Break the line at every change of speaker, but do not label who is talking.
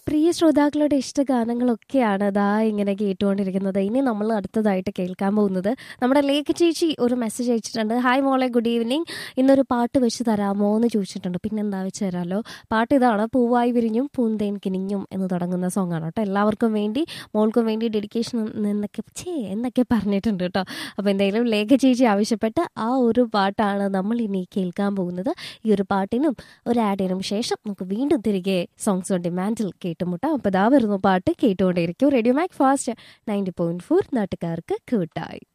പ്രിയ ശ്രോതാക്കളുടെ ഇഷ്ടഗാനങ്ങളൊക്കെയാണ് ദാ ഇങ്ങനെ കേട്ടുകൊണ്ടിരിക്കുന്നത് ഇനി നമ്മൾ അടുത്തതായിട്ട് കേൾക്കാൻ പോകുന്നത് നമ്മുടെ ലേഖ ചേച്ചി ഒരു മെസ്സേജ് അയച്ചിട്ടുണ്ട് ഹായ് മോളെ ഗുഡ് ഈവനിങ് ഇന്നൊരു പാട്ട് വെച്ച് തരാമോ എന്ന് ചോദിച്ചിട്ടുണ്ട് പിന്നെന്താ വെച്ച് തരാമല്ലോ പാട്ട് ഇതാണ് പൂവായി വിരിഞ്ഞും പൂന്തേൻ കിനിഞ്ഞും എന്ന് തുടങ്ങുന്ന സോങ് ആണ് കേട്ടോ എല്ലാവർക്കും വേണ്ടി മോൾക്കും വേണ്ടി ഡെഡിക്കേഷൻ എന്നൊക്കെ ചേ എന്നൊക്കെ പറഞ്ഞിട്ടുണ്ട് കേട്ടോ അപ്പോൾ എന്തായാലും ലേഖ ചേച്ചി ആവശ്യപ്പെട്ട ആ ഒരു പാട്ടാണ് നമ്മൾ ഇനി കേൾക്കാൻ പോകുന്നത് ഈ ഒരു പാട്ടിനും ഒരു ആഡിനും ശേഷം നമുക്ക് വീണ്ടും തിരികെ സോങ്സ് ഓൺ ഡിമാൻഡിൽ കേട്ടുമുട്ടാം അപ്പോൾ ഇതാ വരുന്നു പാട്ട് കേട്ടുകൊണ്ടേയിരിക്കും radio Mac Fast ninety point four നാട്ടുകാർക്ക് കൂട്ടായി